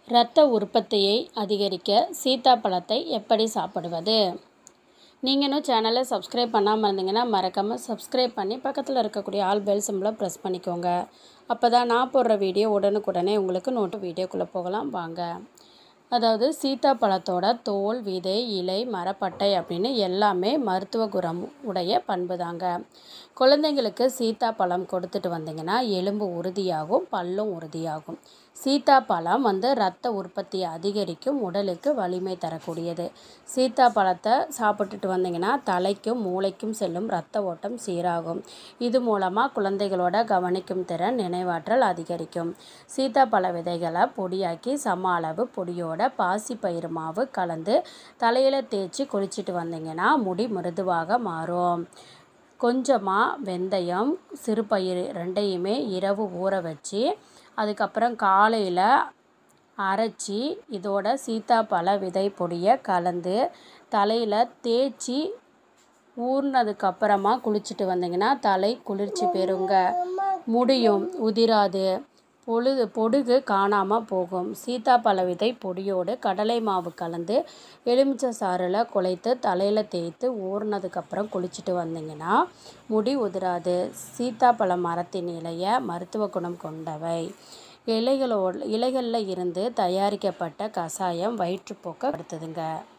இரத்த உற்பத்தியை அதிகரிக்க சீத்தாப்பழத்தை எப்படி சாப்பிடுவது நீங்கள் இன்னும் சேனலை சப்ஸ்கிரைப் பண்ணாமல் இருந்தீங்கன்னா மறக்காமல் சப்ஸ்கிரைப் பண்ணி பக்கத்தில் இருக்கக்கூடிய ஆல் பெல் சிம்பிளை ப்ரெஸ் பண்ணிக்கோங்க அப்போ தான் நான் போடுற வீடியோ உடனுக்குடனே உங்களுக்கு நோட்டு வீடியோக்குள்ளே போகலாம் வாங்க அதாவது சீத்தாப்பழத்தோட தோல் விதை இலை மரப்பட்டை அப்படின்னு எல்லாமே மருத்துவ குணம் உடைய பண்பு தாங்க குழந்தைங்களுக்கு சீத்தாப்பழம் கொடுத்துட்டு வந்தீங்கன்னா எலும்பு உறுதியாகும் பல்லும் உறுதியாகும் சீத்தாப்பழம் வந்து இரத்த உற்பத்தியை அதிகரிக்கும் உடலுக்கு வலிமை தரக்கூடியது சீத்தாப்பழத்தை சாப்பிட்டுட்டு வந்தீங்கன்னா தலைக்கும் மூளைக்கும் செல்லும் இரத்த ஓட்டம் சீராகும் இது மூலமாக குழந்தைகளோட கவனிக்கும் திறன் நினைவாற்றல் அதிகரிக்கும் சீத்தாப்பழ விதைகளை பொடியாக்கி சம அளவு பொடியோட பாசி பயிறு மாவு கலந்து தலையில் தேய்ச்சி குளிச்சுட்டு வந்தீங்கன்னா முடி மிருதுவாக மாறும் கொஞ்சமாக வெந்தயம் சிறுபயிறு ரெண்டையுமே இரவு ஊற வச்சு அதுக்கப்புறம் காலையில் அரைச்சி இதோட சீத்தாப்பழ விதை பொடியை கலந்து தலையில் தேய்ச்சி ஊறினதுக்கப்புறமா குளிச்சுட்டு வந்தீங்கன்னா தலை குளிர்ச்சி பெறுங்க முடியும் உதிராது பொழுது பொடுகு காணாமல் போகும் சீத்தாப்பழ விதை பொடியோடு கடலை மாவு கலந்து எலுமிச்சை சாறில் குழைத்து தலையில் தேய்த்து ஊறினதுக்கப்புறம் குளிச்சுட்டு வந்தீங்கன்னா முடி உதிராது சீத்தாப்பழ மரத்தின் இலைய மருத்துவ குணம் கொண்டவை இலைகளோட இலைகளில் இருந்து தயாரிக்கப்பட்ட கஷாயம் வயிற்றுப்போக்கை படுத்துதுங்க